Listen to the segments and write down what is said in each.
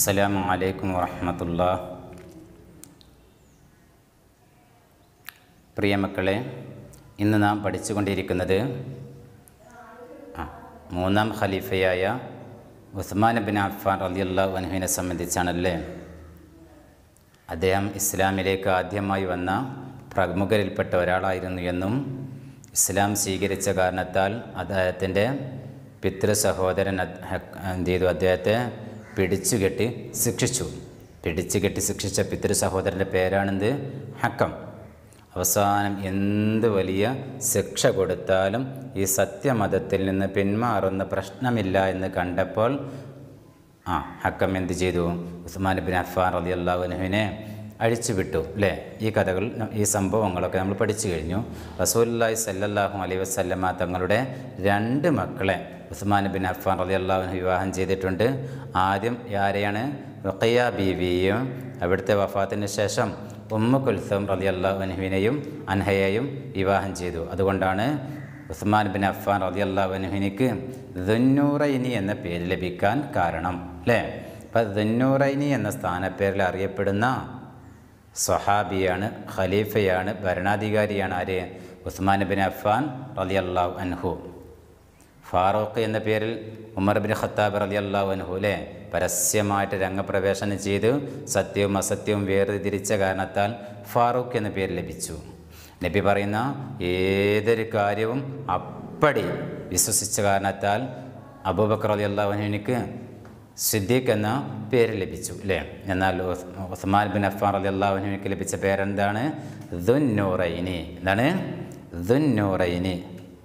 അസ്സലാമു അലൈക്കും വറഹമത്തുള്ള പ്രിയ മക്കളെ ഇന്ന് നാം പഠിച്ചുകൊണ്ടിരിക്കുന്നത് ആ, മൂന്നാം ഖലീഫയായ ഉസ്മാൻ ബിൻ അഫ്ഫാൻ റളിയല്ലാഹു അൻഹുവിനെ സംബന്ധിച്ചാണല്ലേ അദ്ദേഹം ഇസ്ലാമിലേക്ക് ആദ്യമായി വന്ന പ്രമുഖരിൽപ്പെട്ട ഒരാളായിരുന്നു എന്നും ഇസ്ലാം സ്വീകരിച്ച കാരണത്താൽ അദ്ദേഹത്തിൻ്റെ പിതൃ സഹോദരൻ അത് ഹക്ക് എന്ത് ചെയ്തു അദ്ദേഹത്തെ പിടിച്ചുകെട്ടി ശിക്ഷിച്ചു പിടിച്ചുകെട്ടി ശിക്ഷിച്ച പിതൃ സഹോദരൻ്റെ പേരാണെന്ത് ഹക്കം അവസാനം എന്ത് വലിയ ശിക്ഷ കൊടുത്താലും ഈ സത്യമതത്തിൽ നിന്ന് പിന്മാറുന്ന പ്രശ്നമില്ല എന്ന് കണ്ടപ്പോൾ ആ ഹക്കം എന്ത് ചെയ്തു ഉസ്മാൻ ബിൻ അഫാൻ റലി അള്ളാഹുനുവിനെ അഴിച്ചുവിട്ടു അല്ലേ ഈ കഥകൾ ഈ സംഭവങ്ങളൊക്കെ നമ്മൾ പഠിച്ചു കഴിഞ്ഞു റസൂല്ലായി സല്ലല്ലാഹു അലൈഹി വസല്ലമ തങ്ങളുടെ രണ്ട് മക്കളെ ഉസ്മാൻ ബിൻ അഫാൻ റലി അള്ളാഹുന് വിവാഹം ചെയ്തിട്ടുണ്ട് ആദ്യം ആരെയാണ് റുഖയ്യ ബീവിയും അവിടുത്തെ വഫാത്തിന് ശേഷം ഉമ്മ കുൽസം റലി അള്ളാഹുനുവിനെയും അൻഹയെയും വിവാഹം ചെയ്തു അതുകൊണ്ടാണ് ഉസ്മാൻ ബിൻ അഫ്ഫാൻ റതി അള്ളാഹുനുഹിനിക്ക് ദുന്നൂറൈനി എന്ന പേര് ലഭിക്കാൻ കാരണം അല്ലേ അപ്പം ദുന്നൂറൈനി എന്ന സ്ഥാനപ്പേരിൽ അറിയപ്പെടുന്ന സ്വഹാബിയാണ് ഖലീഫയാണ് ഭരണാധികാരിയാണ് ആര് ഉസ്മാൻ ബിൻ അഫ്ഫാൻ റതി അള്ളാഹു അൻഹു ഫാറൂഖ് എന്ന പേരിൽ ഉമർ ബിൻ ഖത്താബ് റതി അള്ളാഹു അൻഹു അല്ലേ പരസ്യമായിട്ട് രംഗപ്രവേശനം ചെയ്ത് സത്യവും അസത്യവും വേർതിരിച്ച കാരണത്താൽ ഫാറൂഖ് എന്ന പേര് ലഭിച്ചു നബി പറയുന്ന ഏതൊരു കാര്യവും അപ്പടി വിശ്വസിച്ച കാരണത്താൽ അബൂബക്കർ അലി അള്ളാഹുനിക്ക് സിദ്ദീഖ് എന്ന പേര് ലഭിച്ചു അല്ലേ എന്നാൽ ഉസ്- ഉസ്മാൻ ബിൻ അഫ്ഫാൻ അലി അള്ളാഹുനിക്ക് ലഭിച്ച പേരെന്താണ് ദുന്നൂറൈനി എന്താണ് ദുന്നൂറൈനി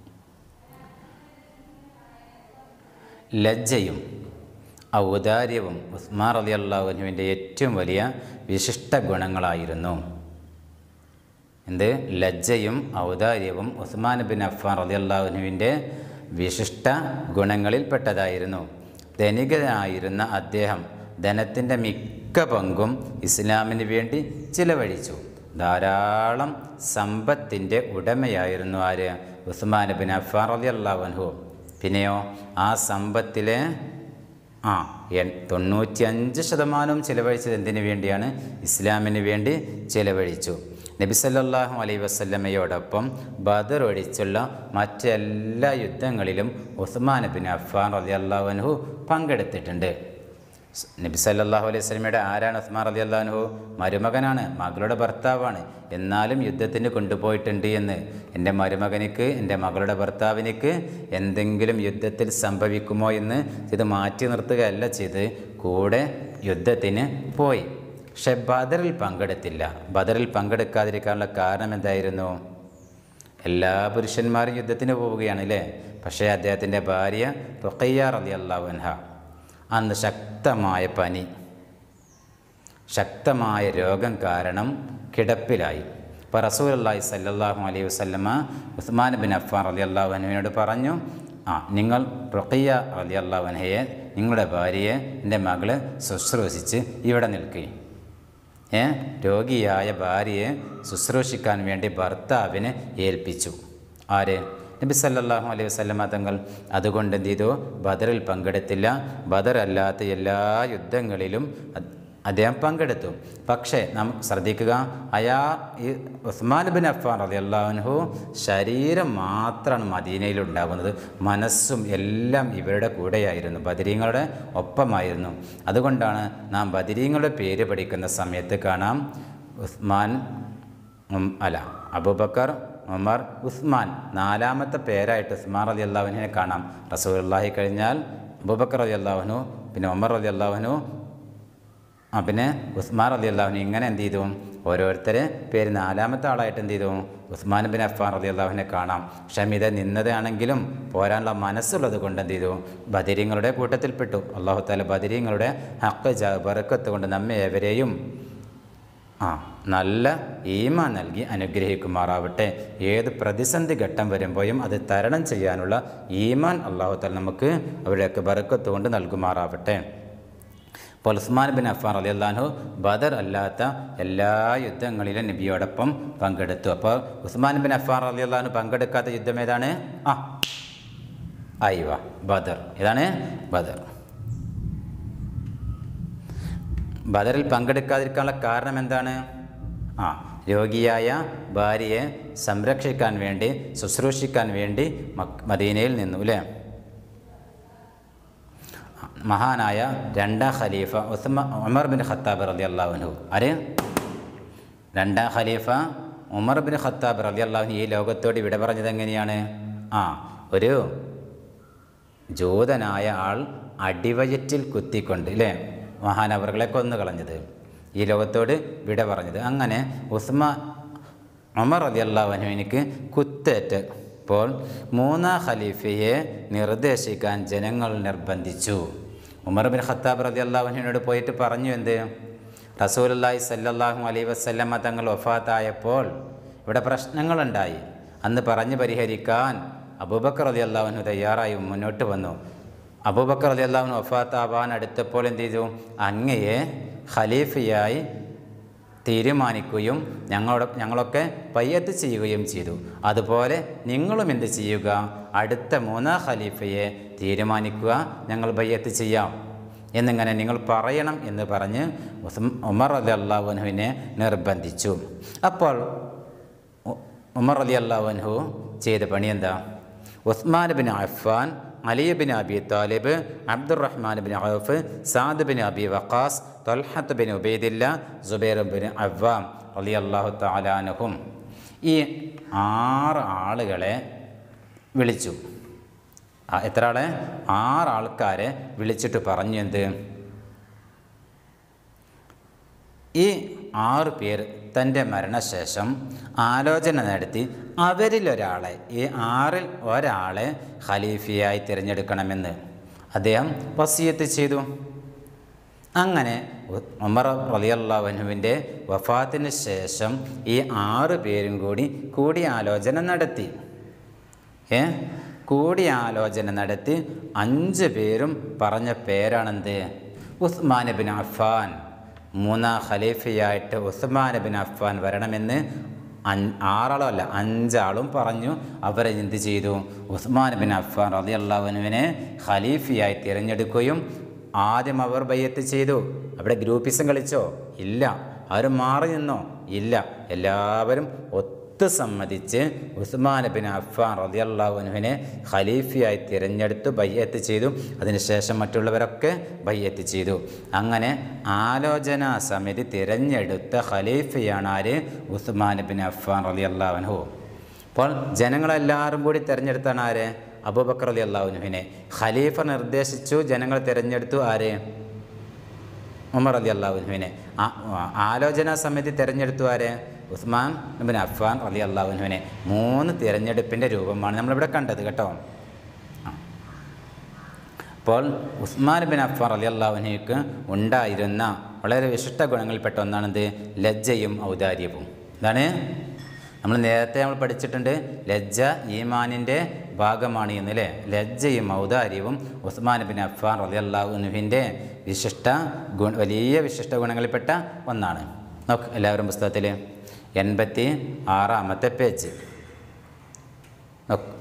ലജ്ജയും ഔദാര്യവും ഉസ്മാൻ അലി അള്ളാഹുനുവിൻ്റെ ഏറ്റവും വലിയ വിശിഷ്ട ഗുണങ്ങളായിരുന്നു എന്ത് ലജ്ജയും ഔദാര്യവും ഉസ്മാൻ ബിൻ അഫ്ഫാൻ റളിയല്ലാഹുവിൻ്റെ വിശിഷ്ട ഗുണങ്ങളിൽപ്പെട്ടതായിരുന്നു ധനികനായിരുന്ന അദ്ദേഹം ധനത്തിൻ്റെ മിക്ക പങ്കും ഇസ്ലാമിന് വേണ്ടി ചിലവഴിച്ചു ധാരാളം സമ്പത്തിൻ്റെ ഉടമയായിരുന്നു ആര് ഉസ്മാൻ ബിൻ അഫ്ഫാൻ റളിയല്ലാഹു പിന്നെയോ ആ സമ്പത്തിലെ ആ എൺ തൊണ്ണൂറ്റിയഞ്ച് ശതമാനം ചിലവഴിച്ചത് എന്തിനു വേണ്ടിയാണ് ഇസ്ലാമിന് വേണ്ടി ചിലവഴിച്ചു നബി സല്ലല്ലാഹു അലൈഹി വസല്ലമയോടൊപ്പം ബദർ ഒഴിച്ചുള്ള മറ്റെല്ലാ യുദ്ധങ്ങളിലും ഉസ്മാൻ ബിൻ അഫ്ഫാൻ റളിയല്ലാഹു അൻഹു പങ്കെടുത്തിട്ടുണ്ട് സ് നബി സല്ലല്ലാഹു അലൈഹി വസല്ലമയുടെ ആരാണ് ഉസ്മാൻ റളിയല്ലാഹു അൻഹു മരുമകനാണ് മകളുടെ ഭർത്താവാണ് എന്നാലും യുദ്ധത്തിന് കൊണ്ടുപോയിട്ടുണ്ട് എന്ന് എൻ്റെ മരുമകനിക്ക് എൻ്റെ മകളുടെ ഭർത്താവിനിക്ക് എന്തെങ്കിലും യുദ്ധത്തിൽ സംഭവിക്കുമോ എന്ന് ഇത് മാറ്റി നിർത്തുകയല്ല ചെയ്ത് കൂടെ യുദ്ധത്തിന് പോയി പക്ഷെ ബദറിൽ പങ്കെടുത്തില്ല ബദറിൽ പങ്കെടുക്കാതിരിക്കാനുള്ള കാരണം എന്തായിരുന്നു എല്ലാ പുരുഷന്മാരും യുദ്ധത്തിന് പോവുകയാണ് അല്ലേ പക്ഷേ അദ്ദേഹത്തിൻ്റെ ഭാര്യ റുഖയ്യ റലി അൻഹ അന്ന് ശക്തമായ പനി ശക്തമായ രോഗം കാരണം കിടപ്പിലായി അപ്പോൾ റസൂൽ അള്ളാഹി സല്ലാഹു അലൈഹി വസ്ലമ ഉസ്മാൻ ബിൻ അഫ്ഫാൻ റലി അള്ളാഹുനോട് പറഞ്ഞു ആ നിങ്ങൾ റുഖയ്യ റലി അള്ളാഹുനഹയെ നിങ്ങളുടെ ഭാര്യയെ എൻ്റെ മകള് ശുശ്രൂഷിച്ച് ഇവിടെ നിൽക്കുകയും ഏ രോഗിയായ ഭാര്യയെ ശുശ്രൂഷിക്കാൻ വേണ്ടി ഭർത്താവിനെ ഏൽപ്പിച്ചു ആര് നബി സല്ലല്ലാഹു അലൈഹി വസല്ലമ തങ്ങൾ അതുകൊണ്ട് എന്ത് ചെയ്തു ബദറിൽ പങ്കെടുത്തില്ല ബദർ അല്ലാത്ത എല്ലാ യുദ്ധങ്ങളിലും അ- അദ്ദേഹം പങ്കെടുത്തു പക്ഷേ നാം ശ്രദ്ധിക്കുക അയാ ഈ ഉസ്മാൻ ബിൻ അഫ്ഫാൻ റളിയല്ലാഹു ശരീരം മാത്രമാണ് മദീനയിൽ ഉണ്ടാകുന്നത് മനസ്സും എല്ലാം ഇവരുടെ കൂടെയായിരുന്നു ബദരീങ്ങളുടെ ഒപ്പമായിരുന്നു അതുകൊണ്ടാണ് നാം ബദരീങ്ങളുടെ പേര് പഠിക്കുന്ന സമയത്ത് കാണാം ഉസ്മാൻ ഉം, അല്ല അബൂബക്കർ ഉമർ ഉസ്മാൻ നാലാമത്തെ പേരായിട്ട് ഉസ്മാൻ റലി അള്ളാഹുവിനെ കാണാം റസൂലുള്ളാഹി കഴിഞ്ഞാൽ അബൂബക്കർ റലി അള്ളാഹുനു പിന്നെ ഉമർ റലി അള്ളാഹുനു ആ പിന്നെ ഉസ്മാൻ റലി അള്ളാഹുനു ഇങ്ങനെ എന്ത് ചെയ്തു ഓരോരുത്തരെ പേര് നാലാമത്തെ ആളായിട്ട് എന്ത് ചെയ്തു ഉസ്മാൻ ബിൻ അഫ്ഫാൻ റലി അള്ളാഹുവിനെ കാണാം ക്ഷമിത നിന്നതാണെങ്കിലും പോരാനുള്ള മനസ്സുള്ളത് കൊണ്ട് എന്ത് ചെയ്തു ബദിര്യങ്ങളുടെ കൂട്ടത്തിൽപ്പെട്ടു അള്ളാഹു താല ബദിര്യങ്ങളുടെ ഹക്ക് ജ ബറക്കത്ത് കൊണ്ട് നമ്മെ ഏവരെയും ആ നല്ല ഈമ നൽകി അനുഗ്രഹിക്കുമാറാവട്ടെ ഏത് പ്രതിസന്ധി ഘട്ടം വരുമ്പോഴും അത് തരണം ചെയ്യാനുള്ള ഈമാൻ അള്ളാഹുത്താൽ നമുക്ക് അവരുടെയൊക്കെ ബറക്കത്ത് കൊണ്ട് നൽകുമാറാവട്ടെ അപ്പോൾ ഉസ്മാൻ ബിൻ അഫ്ഫാൻ അലി അള്ളാഹു ബദർ അല്ലാത്ത എല്ലാ യുദ്ധങ്ങളിലും നബിയോടൊപ്പം പങ്കെടുത്തു അപ്പോൾ ഉസ്മാൻ ബിൻ അഫ്ഫാൻ അലി അള്ളാഹു പങ്കെടുക്കാത്ത യുദ്ധം ഏതാണ് ആ അയ്വ ബദർ ഏതാണ് ബദർ ബദറിൽ പങ്കെടുക്കാതിരിക്കാനുള്ള കാരണം എന്താണ് ആ രോഗിയായ ഭാര്യയെ സംരക്ഷിക്കാൻ വേണ്ടി ശുശ്രൂഷിക്കാൻ വേണ്ടി മക് മദീനയിൽ നിന്നു അല്ലേ മഹാനായ രണ്ടാം ഖലീഫ ഉസ്മ ഉമർ ബിൻ ഖത്താബ് റതി അള്ളാഹുനു ആര് രണ്ടാം ഖലീഫ ഉമർ ബിൻ ഖത്താബ് റതി അള്ളാഹുന് ഈ ലോകത്തോട് വിട പറഞ്ഞത് എങ്ങനെയാണ് ആ ഒരു ജൂതനായ ആൾ അടിവയറ്റിൽ കുത്തിക്കൊണ്ട് അല്ലേ മഹാനവറുകളെ കൊന്നു കളഞ്ഞത് ഈ ലോകത്തോട് വിട പറഞ്ഞത് അങ്ങനെ ഉസ്മ ഉമർ റതി അള്ളാഹുനുവിനിക്ക് കുത്തേറ്റ് അപ്പോൾ മൂന്നാം ഖലീഫയെ നിർദ്ദേശിക്കാൻ ജനങ്ങൾ നിർബന്ധിച്ചു ഉമർ ബിൻ ഖത്താബ് റതി അള്ളാഹുവിനോട് പോയിട്ട് പറഞ്ഞു എന്ത് റസൂലുല്ലാഹി സല്ലല്ലാഹു അലൈ വസല്ലമ്മ തങ്ങൾ വഫാത്തായപ്പോൾ ഇവിടെ പ്രശ്നങ്ങളുണ്ടായി അന്ന് പറഞ്ഞു പരിഹരിക്കാൻ അബൂബക്കർ റതി അള്ളാഹുനു തയ്യാറായി മുന്നോട്ട് വന്നു അബൂബക്കർ റതി അള്ളാഹുനു വഫാത്താവാൻ അടുത്തപ്പോൾ എന്ത് ചെയ്തു അങ്ങയെ ഖലീഫയായി തീരുമാനിക്കുകയും ഞങ്ങളോട് ഞങ്ങളൊക്കെ പയ്യത്ത് ചെയ്യുകയും ചെയ്തു അതുപോലെ നിങ്ങളും എന്ത് ചെയ്യുക അടുത്ത മൂന്നാം ഖലീഫയെ തീരുമാനിക്കുക ഞങ്ങൾ ബയ്യത്ത് ചെയ്യാം എന്നിങ്ങനെ നിങ്ങൾ പറയണം എന്ന് പറഞ്ഞ് ഉസ്മ- ഉമർ അലി അള്ളാഹുനുവിനെ നിർബന്ധിച്ചു അപ്പോൾ ഉ- ഉമർ അലി അള്ളാഹുൻഹു ചെയ്ത പണി എന്താ Usman bin Affan Ali bin Abi Talib Abdurrahman bin Auf Saad bin Abi Waqqas Talha bin Ubaidullah Zubair bin Awwam അലി അള്ളാഹു താലാനുഹും ഈ ആറ് ആളുകളെ വിളിച്ചു ആ, എത്ര ആളെ ആറ് ആൾക്കാരെ വിളിച്ചിട്ട് പറഞ്ഞു എന്ത് ഈ ആറ് പേർ തൻ്റെ മരണശേഷം ആലോചന നടത്തി അവരിലൊരാളെ ഈ ആറിൽ ഒരാളെ ഖലീഫയായി തിരഞ്ഞെടുക്കണമെന്ന് അദ്ദേഹം വസിയത്ത് ചെയ്തു അങ്ങനെ ഉ- ഉമർ റലിയല്ലാവനുവിൻ്റെ വഫാത്തിന് ശേഷം ഈ ആറ് പേരും കൂടി കൂടിയാലോചന നടത്തി ഏ കൂടിയാലോചന നടത്തി അഞ്ച് പേരും പറഞ്ഞ പേരാണെന്ത് ഉസ്മാൻ ബിൻ അഫ്ഫാൻ മൂന്നാം ഖലീഫയായിട്ട് ഉസ്മാൻ ബിൻ അഫ്ഫാൻ വരണമെന്ന് അഞ്ച് ആറാളും അല്ല അഞ്ചാളും പറഞ്ഞു അവരെ എന്ത് ചെയ്തു ഉസ്മാൻ ബിൻ അഫ്ഫാൻ റതി അള്ളാഹുനുവിനെ ഖലീഫയായി തിരഞ്ഞെടുക്കുകയും ആദ്യം അവർ ബയ്യത്ത് ചെയ്തു അവിടെ ഗ്രൂപ്പിസം കളിച്ചോ ഇല്ല ആരും മാറി നിന്നോ ഇല്ല എല്ലാവരും ഒത്തു സമ്മതിച്ച് ഉസ്മാൻ ബിൻ അഫ്ഫാൻ റതിയല്ലാഹുനുവിനെ ഖലീഫയായി തിരഞ്ഞെടുത്ത് ബയ്യത്ത് ചെയ്തു അതിനുശേഷം മറ്റുള്ളവരൊക്കെ ബയ്യത്ത് ചെയ്തു അങ്ങനെ ആലോചനാ സമിതി തിരഞ്ഞെടുത്ത ഖലീഫയാണ് ആര് ഉസ്മാൻ ബിൻ അഫ്ഫാൻ റതിയല്ലാഹുനു അപ്പോൾ ജനങ്ങളെല്ലാവരും കൂടി തിരഞ്ഞെടുത്താണ് ആര് അബൂബക്കർ അലി അള്ളാഹുനുവിനെ ഖലീഫ നിർദ്ദേശിച്ചു ജനങ്ങൾ തിരഞ്ഞെടുത്തു ആര് ഉമർ അലി അള്ളാഹുനുവിനെ ആലോചനാ സമിതി തിരഞ്ഞെടുത്തു ആര് ഉസ്മാൻ ബിൻ അഫ്ഫാൻ അലി അള്ളാഹുനുവിനെ മൂന്ന് തിരഞ്ഞെടുപ്പിൻ്റെ രൂപമാണ് നമ്മളിവിടെ കണ്ടത് കേട്ടോ ആ. അപ്പോൾ ഉസ്മാൻ ബിൻ അഫ്ഫാൻ അലി അള്ളാഹുനയ്ക്ക് ഉണ്ടായിരുന്ന വളരെ വിശിഷ്ട ഗുണങ്ങളിൽപ്പെട്ട ഒന്നാണെന്ത് ലജ്ജയും ഔദാര്യവും എന്താണ് നമ്മൾ നേരത്തെ നമ്മൾ പഠിച്ചിട്ടുണ്ട് ലജ്ജ ഈമാനിൻ്റെ ഭാഗമാണ് എന്നല്ലേ ലജ്ജയും ഔദാര്യവും ഉസ്മാൻ ബിൻ അഫ്ഫാൻ റലി അള്ളാഹുനുവിൻ്റെ വിശിഷ്ട ഗുണ വലിയ വിശിഷ്ട ഗുണങ്ങളിൽപ്പെട്ട ഒന്നാണ് നോക്ക് എല്ലാവരും പുസ്തകത്തിൽ എൺപത്തി ആറാമത്തെ പേജ് നോക്ക്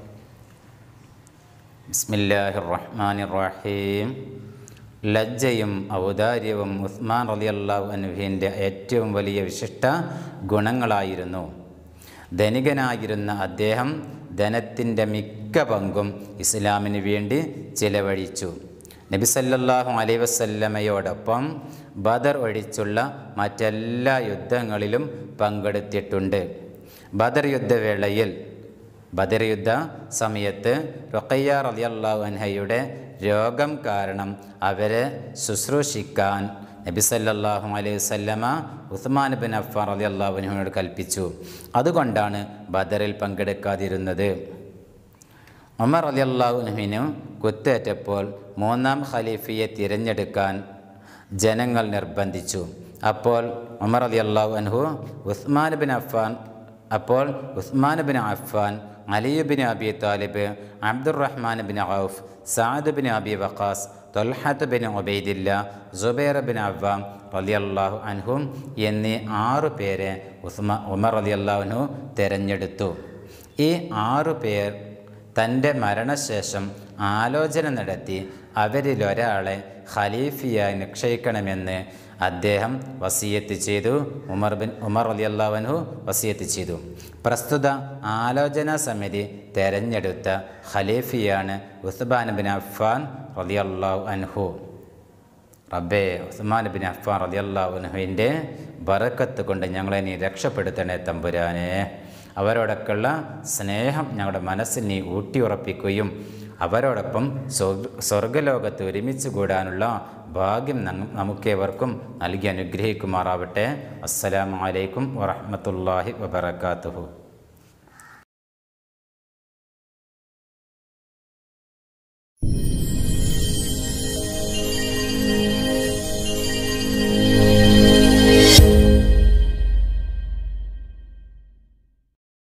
ബിസ്മില്ലാഹിർ റഹ്മാനിർ റഹീം ലജ്ജയും ഔദാര്യവും ഉസ്മാൻ റളിയല്ലാഹു അൻഹുവിൻ്റെ ഏറ്റവും വലിയ വിശിഷ്ട ഗുണങ്ങളായിരുന്നു ധനികനായിരുന്ന അദ്ദേഹം ധനത്തിൻ്റെ മിക്ക പങ്കും ഇസ്ലാമിന് വേണ്ടി ചിലവഴിച്ചു നബി സല്ലല്ലാഹു അലൈഹി വസല്ലമയോടൊപ്പം ബദർ ഒഴിച്ചുള്ള മറ്റെല്ലാ യുദ്ധങ്ങളിലും പങ്കെടുത്തിട്ടുണ്ട് ബദർ യുദ്ധവേളയിൽ ബദർ യുദ്ധ സമയത്ത് റൊക്കയ്യ റളിയല്ലാഹു അൻഹയുടെ രോഗം കാരണം അവരെ ശുശ്രൂഷിക്കാൻ നബി സല്ലല്ലാഹു അലൈഹി വസല്ലമ ഉസ്മാൻ ബിൻ അഫ്ഫാൻ റളിയല്ലാഹു അൻഹുവിനോട് കൽപ്പിച്ചു അതുകൊണ്ടാണ് ബദറിൽ പങ്കെടുക്കാതിരുന്നത് ഉമർ റളിയല്ലാഹുവിനു കുത്തേറ്റപ്പോൾ മൂന്നാം ഖലീഫയെ തിരഞ്ഞെടുക്കാൻ ജനങ്ങൾ നിർബന്ധിച്ചു അപ്പോൾ ഉമർ റളിയല്ലാഹു അൻഹു ഉസ്മാൻ ബിൻ അഫ്ഫാൻ അപ്പോൾ Usman bin Affan Ali bin Abi Talib Abdurrahman bin Auf Saad bin Abi Waqqas Talha bin Ubaidullah Zubair bin Awwam റളിയല്ലാഹു അൻഹും എന്നീ ആറു പേരെ ഉസ്മാ ഉമർ റളിയല്ലാഹു തിരഞ്ഞെടുത്തു ഈ ആറു പേർ തൻ്റെ മരണശേഷം ആലോചന നടത്തി അവരിലൊരാളെ ഖലീഫിയായി നിക്ഷയിക്കണമെന്ന് അദ്ദേഹം വസീയത്ത് ചെയ്തു ഉമർ ബിൻ ഉമർ അലി അള്ളാഹുനഹു വസീയത്ത് ചെയ്തു പ്രസ്തുത ആലോചനാ സമിതി തെരഞ്ഞെടുത്ത ഖലീഫിയാണ് ഉസ്മാൻ ബിൻ അഫ്ഫാൻ റലി അള്ളാഹു അൻഹു റബ്ബേ ഉസ്മാൻ ബിൻ അഫ്ഫാൻ റലി അള്ളാഹുനുഹുവിൻ്റെ ബറക്കത്ത് കൊണ്ട് ഞങ്ങളെ നീ രക്ഷപ്പെടുത്തണേ തമ്പുരാനെ അവരോടൊക്കെയുള്ള സ്നേഹം ഞങ്ങളുടെ മനസ്സിൽ നീ ഊട്ടിയുറപ്പിക്കുകയും അവരോടൊപ്പം സ്വർ- സ്വർഗലോകത്ത് ഒരുമിച്ച് കൂടാനുള്ള ഭാഗ്യം നം- നമുക്കേവർക്കും നൽകി അനുഗ്രഹിക്കുമാറാവട്ടെ അസ്സലാമലൈക്കും വറഹമത്തല്ലാഹി വബർക്കാത്തുഹു